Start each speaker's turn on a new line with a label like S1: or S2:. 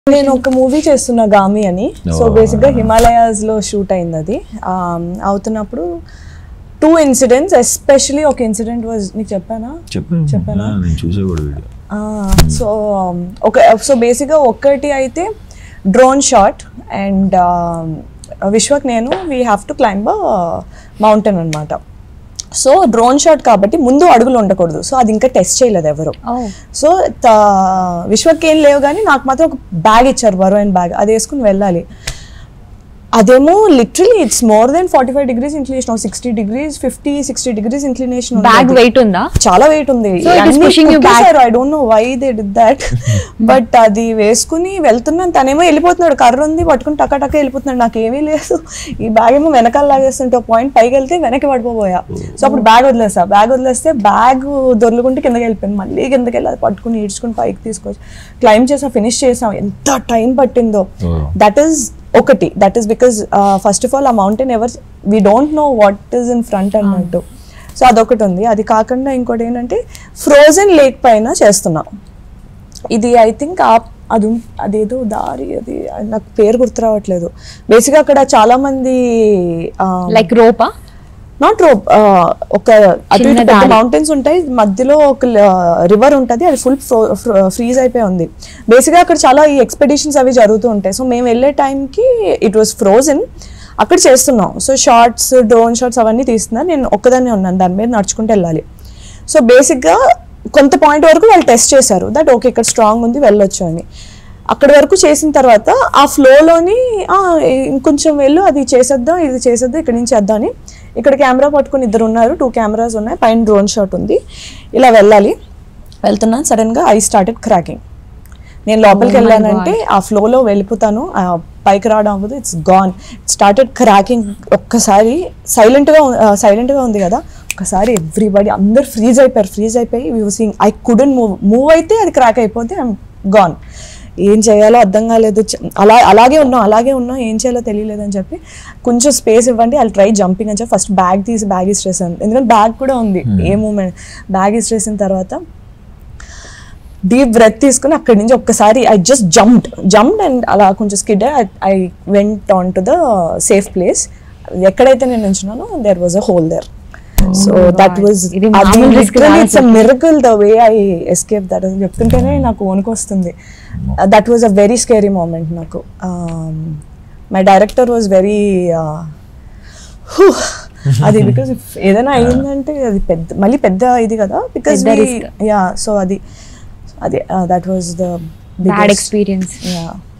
S1: నేను ఒక మూవీ చేస్తున్నా గామి అని సో
S2: Oh.
S1: బేసిక్ గా హిమాలయాస్ లో షూట్ అయింది అది Um, అవుతున్నప్పుడు టూ ఇన్సిడెంట్స్ ఎస్పెషలీ ఒక ఇన్సిడెంట్ వాజ్ నీకు చెప్పానా
S2: చెప్పాను
S1: చెప్పానా?
S2: ఆ, నేను చూసా కూడా వీడియో
S1: సో ఒక సో బేసిక్గా ఒక్కటి అయితే డ్రోన్ షాట్ అండ్ విశ్వక్ నేను we have to climb mountain అనమాట సో డ్రోన్ షాట్ కాబట్టి ముందు అడుగులు ఉండకూడదు సో అది ఇంకా టెస్ట్ చేయలేదు ఎవరు సో విశ్వక్ ఏం లేవు కానీ నాకు మాత్రం ఒక బ్యాగ్ ఇచ్చారు బరువైన బ్యాగ్ అది వేసుకుని వెళ్ళాలి అదేమో literally it's more than forty five degrees inclination sixty degrees fifty sixty degrees inclination
S3: bag weight ఉందా
S1: చాలా వెయిట్ ఉంది
S3: So it is pushing you back.
S1: I don't know why they did that but అది వేసుకుని వెళ్తున్నాను తనేమో వెళ్ళిపోతున్నాడు కర్ర ఉంది పట్టుకుని టక టక వెళ్ళిపోతున్నాడు నాకు ఏమీ లేదు ఈ బ్యాగ్ ఏమో వెనకాల లాగేస్తుంటే పాయింట్ పైకి వెళ్తే వెనక్కి పడిపోయా సో అప్పుడు బ్యాగ్ వదిలేసా బ్యాగ్ వదిలేస్తే బ్యాగ్ దొర్లుకుంటే కిందకి వెళ్ళిపోయింది మళ్ళీ కిందకి వెళ్ళి అది పట్టుకుని ఈడ్చుకుని పైకి తీసుకొచ్చి క్లైమ్ చేసాం ఫినిష్ చేసాం ఎంత టైం పట్టిందో
S2: Oh.
S1: దట్ ఈస్ ఒకటి that is because first of all ఆ mountain ever we don't know what is in front అన్నట్టు సో అదొకటి ఉంది అది కాకుండా ఇంకోటి ఏంటంటే ఫ్రోజన్ లేక్ పైన చేస్తున్నాం ఇది ఐ థింక్ ఆ అది ఉం- అదేదో దారి అది అది నాకు పేరు గుర్తు రావట్లేదు బేసిక్గా అక్కడ చాలా మంది
S3: లైక్ రోపా
S1: నాట్ రోప్ ఒక అటు
S3: చిన్న
S1: ఇటు పెద్ద
S3: దారి.
S1: మౌంటైన్స్ ఉంటాయి మధ్యలో ఒక రివర్ ఉంటుంది అది ఫుల్ ఫ్రీజ్ అయిపోయి ఉంది బేసిక్గా అక్కడ చాలా ఈ ఎక్స్పెడిషన్స్ అవి జరుగుతూ ఉంటాయి సో మేము వెళ్ళే టైంకి ఇట్ వాస్ ఫ్రోజన్ అక్కడ చేస్తున్నాం సో షార్ట్స్ డ్రోన్ షాట్స్ అవన్నీ తీస్తున్నారు నేను ఒక్కదాన్నే ఉన్నాను దాని మీద నడుచుకుంటూ వెళ్ళాలి సో బేసిక్గా కొంత పాయింట్ వరకు వాళ్ళు టెస్ట్ చేశారు దట్ ఓకే ఇక్కడ స్ట్రాంగ్ ఉంది వెళ్ళొచ్చు అని అక్కడి వరకు చేసిన తర్వాత ఆ ఫ్లోలోని ఇంకొంచెం వెళ్ళు అది చేసేద్దాం ఇది చేసేద్దాం ఇక్కడ నుంచి చేద్దాం అని ఇక్కడ కెమెరా పట్టుకుని ఇద్దరు ఉన్నారు టూ కెమెరాస్ ఉన్నాయి పైన డ్రోన్ షాట్ ఉంది ఇలా వెళ్ళాలి వెళ్తున్నాను సడన్గా ఐ స్టార్టెడ్ క్రాకింగ్ నేను లోపలికి వెళ్ళానంటే ఆ ఫ్లోలో వెళ్ళిపోతాను ఆ పైకి రావడం అవ్వదు ఇట్స్ గాన్ స్టార్టెడ్ క్రాకింగ్ ఒక్కసారి సైలెంట్గా సైలెంట్గా ఉంది కదా ఒకసారి ఎవ్రీబడి అందరు ఫ్రీజ్ అయిపోయారు ఫ్రీజ్ అయిపోయి seeing I couldn't move move అయితే అది క్రాక్ అయిపోతే ఐమ్ గాన్ ఏం చేయాలో అర్థం కాలేదు చ- అలా అలాగే ఉన్నాం అలాగే ఉన్నాం ఏం చేయాలో తెలియలేదు అని చెప్పి కొంచెం స్పేస్ ఇవ్వండి అది ట్రై జంపింగ్ అని చెప్పి ఫస్ట్ బ్యాగ్ తీసి బ్యాగ్ ఇస్ట్రేసాను ఎందుకంటే బ్యాగ్ కూడా ఉంది ఏ మూమెంట్ బ్యాగ్ ఇస్ట్రేసిన తర్వాత డీప్ బ్రెత్ తీసుకుని అక్కడి నుంచి ఒక్కసారి I just jumped jumped and అలా కొంచెం skid I went on to the safe place ఎక్కడైతే నేను ఉంచున్నానో there was a hole there so that was
S3: ఇది మామూలు risk కాదు
S1: it's a miracle the way I escape that చెప్తుంటేనే నాకు వణుకొస్తుంది that was a very scary moment నాకు మై డైరెక్టర్ వాజ్ వెరీ అది బికాస్ ఏదైనా అయిందంటే అది పెద్ద మళ్ళీ పెద్ద ఇది కదా బికాస్
S3: పెద్ద risk.
S1: యా సో అది అది that was the
S3: bad experience
S1: yeah